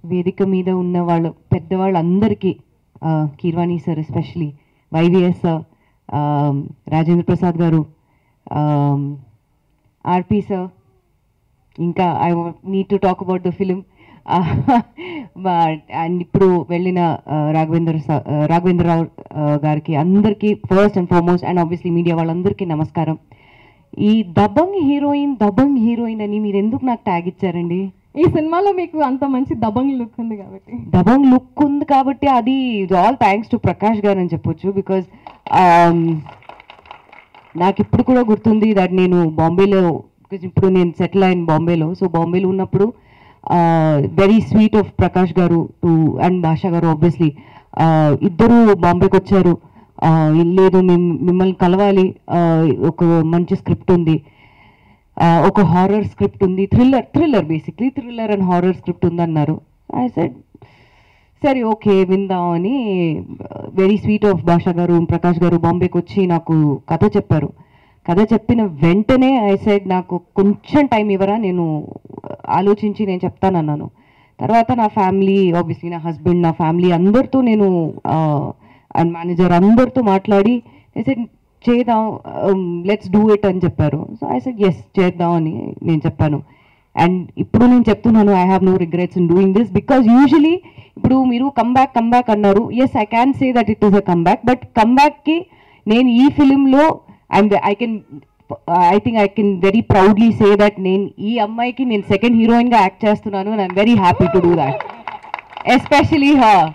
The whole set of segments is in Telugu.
వేదిక మీద ఉన్న వాళ్ళు పెద్దవాళ్ళందరికీ ఆ, Keeravani sir especially YVS sir Rajendra Prasad గారు ఆర్పి సార్ ఇంకా I need to talk about the film and ఇప్పుడు వెళ్ళిన ఆ, రాఘవేంద్ర సా- ఆ, రాఘవేంద్రరావు ఆ, గారికి అందరికీ first and foremost and obviously media వాళ్ళందరికీ నమస్కారం ఈ దబంగ్ హీరోయిన్ దబంగ్ హీరోయిన్ అని మీరు ఎందుకు నాకు ట్యాగ్ ఇచ్చారండి ఈ సినిమాలో మీకు అంత మంచి దబంగ్ లుక్ ఉంది కాబట్టి దబంగ్ లుక్ ఉంది కాబట్టి అది ఆల్ థ్యాంక్స్ టు ప్రకాష్ గారు అని చెప్పొచ్చు బికాజ్ నాకు ఇప్పుడు కూడా గుర్తుంది దట్ నేను బాంబేలో because ఇప్పుడు నేను సెటిల్ అయిన బాంబేలో సో బాంబేలో ఉన్నప్పుడు వెరీ స్వీట్ ఆఫ్ ప్రకాష్ గారు టు అండ్ భాషా గారు ఆబ్వియస్లీ ఇద్దరు బాంబేకి వచ్చారు ఆ, లేదు మేము మిమ్మల్ని కలవాలి ఆ, ఒక మంచి స్క్రిప్ట్ ఉంది ఆ, ఒక హారర్ స్క్రిప్ట్ ఉంది thriller thriller basically thriller and horror script ఉందన్నారు ఐ సెడ్ సరే ఓకే విందాం అని వెరీ స్వీట్ ఆఫ్ భాషా గారు ప్రకాష్ గారు బాంబేకి వచ్చి నాకు కథ చెప్పారు కథ చెప్పిన వెంటనే ఐ సైడ్ నాకు కొంచెం టైం ఇవ్వరా నేను ఆలోచించి నేను చెప్తానన్నాను తర్వాత నా ఫ్యామిలీ ఆబ్వియస్లీ నా హస్బెండ్ నా ఫ్యామిలీ అందరితో నేను అండ్ మేనేజర్ అందరితో మాట్లాడి ఐ సెడ్ చేద్దాం లెట్స్ డూ ఇట్ అని చెప్పారు సో ఐ సెడ్ ఎస్ చేద్దాం అని నేను చెప్పాను అండ్ ఇప్పుడు నేను చెప్తున్నాను I have no regrets in doing this because usually ఇప్పుడు మీరు కమ్బ్యాక్ కమ్బ్యాక్ అన్నారు yes I can say that it is a comeback but కమ్బ్యాక్కి నేను ఈ ఫిలింలో and I can I think I can very proudly say that నేను ఈ అమ్మాయికి నేను సెకండ్ హీరోయిన్గా యాక్ట్ చేస్తున్నాను and I'm very happy to do that especially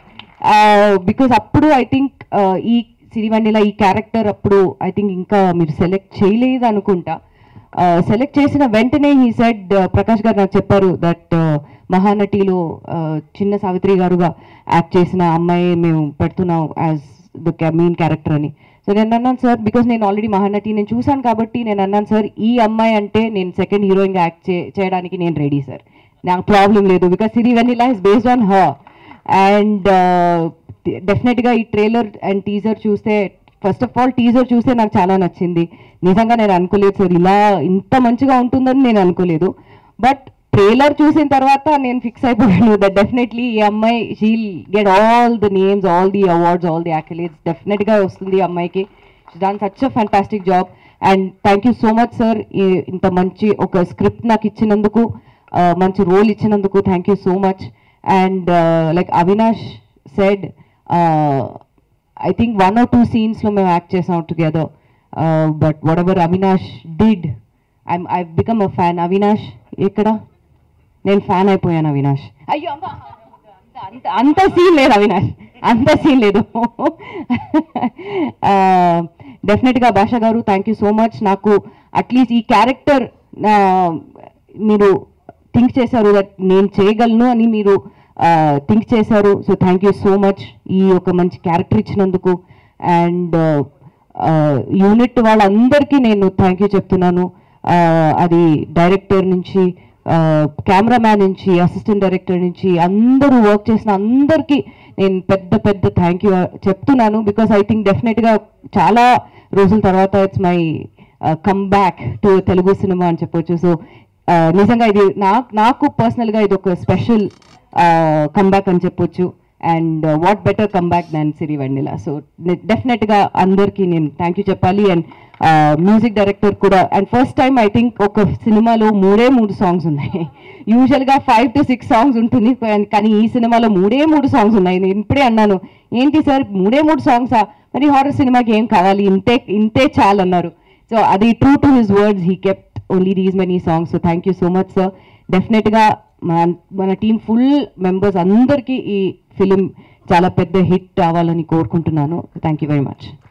because అప్పుడు ఐ థింక్ ఈ సిరివన్నెల ఈ క్యారెక్టర్ అప్పుడు ఐ థింక్ ఇంకా మీరు సెలెక్ట్ చేయలేదు అనుకుంటా సెలెక్ట్ చేసిన వెంటనే ఈ సెడ్ ప్రకాష్ గారు నాకు చెప్పారు దట్ మహానటిలో uh, చిన్న సావిత్రి గారుగా యాక్ట్ చేసిన అమ్మాయి మేము పెడుతున్నాం యాజ్ ద మెయిన్ క్యారెక్టర్ అని సో నేను అన్నాను సార్ బికాస్ నేను ఆల్రెడీ మహానటి నేను చూశాను కాబట్టి నేను అన్నాను సార్ ఈ అమ్మాయి అంటే నేను సెకండ్ హీరోయిన్గా యాక్ట్ చే చేయడానికి నేను రెడీ సార్ నాకు ప్రాబ్లం లేదు because Sirivennela is based on her and డెఫినెట్గా ఈ ట్రైలర్ అండ్ టీజర్ చూస్తే ఫస్ట్ ఆఫ్ ఆల్ టీజర్ చూస్తే నాకు చాలా నచ్చింది నిజంగా నేను అనుకోలేదు సార్ ఇలా ఇంత మంచిగా ఉంటుందని నేను అనుకోలేదు బట్ ట్రైలర్ చూసిన తర్వాత నేను ఫిక్స్ అయిపోయాను దట్ డెఫినెట్లీ ఈ అమ్మాయి she'll get all the names all the awards all the accolades డెఫినెట్గా వస్తుంది ఈ అమ్మాయికి దాని such a fantastic job and thank you so much sir ఇంత మంచి ఒక స్క్రిప్ట్ నాకు ఇచ్చినందుకు ఆ, మంచి రోల్ ఇచ్చినందుకు thank you so much and like Avinash said I think one or two సీన్స్లో మేము యాక్ట్ చేసాం together but whatever Avinash did I'm I become a fan Avinash ఎక్కడ నేను ఫ్యాన్ అయిపోయాను అవినాష్ అయ్యో అమ్మా అంత అంత సీన్ లేదు అవినాష్ అంత సీన్ లేదు డెఫినెట్గా భాష గారు థ్యాంక్ యూ సో మచ్ నాకు అట్లీస్ట్ ఈ క్యారెక్టర్ మీరు థింక్ చేశారు దట్ నేను చేయగలను అని మీరు థింక్ చేశారు so thank you so much ఈ ఒక మంచి క్యారెక్టర్ ఇచ్చినందుకు అండ్ యూనిట్ వాళ్ళందరికీ నేను థ్యాంక్ యూ చెప్తున్నాను ఆ, అది డైరెక్టర్ నుంచి కెమెరామ్యాన్ నుంచి అసిస్టెంట్ డైరెక్టర్ నుంచి అందరూ వర్క్ చేసిన అందరికీ నేను పెద్ద పెద్ద థ్యాంక్ యూ చెప్తున్నాను బికాస్ ఐ థింక్ డెఫినెట్గా చాలా రోజుల తర్వాత it's my comeback to Telugu cinema అని చెప్పొచ్చు సో నిజంగా ఇది నాకు నాకు పర్సనల్గా ఇది ఒక స్పెషల్ కమ్బ్యాక్ అని చెప్పొచ్చు and what better comeback than Sirivennela so డెఫినెట్గా అందరికీ నేను థ్యాంక్ యూ చెప్పాలి అండ్ మ్యూజిక్ డైరెక్టర్ కూడా and first time I think ఒక సినిమాలో మూడే మూడు సాంగ్స్ ఉన్నాయి యూజువల్గా ఫైవ్ టు సిక్స్ సాంగ్స్ ఉంటుంది కానీ- కానీ ఈ సినిమాలో మూడే మూడు సాంగ్స్ ఉన్నాయి నేను ఇప్పుడే అన్నాను ఏంటి సార్ మూడే మూడు సాంగ్సా మరి హారర్ సినిమాకి ఏం కావాలి ఇంతే ఇంతే చాలన్నారు సో అది true to his words he kept only these many songs so thank you so much sir డెఫినెట్గా మన మన టీం ఫుల్ మెంబర్స్ అందరికీ ఈ ఫిలిం చాలా పెద్ద హిట్ అవ్వాలని కోరుకుంటున్నాను థ్యాంక్ యూ వెరీ మచ్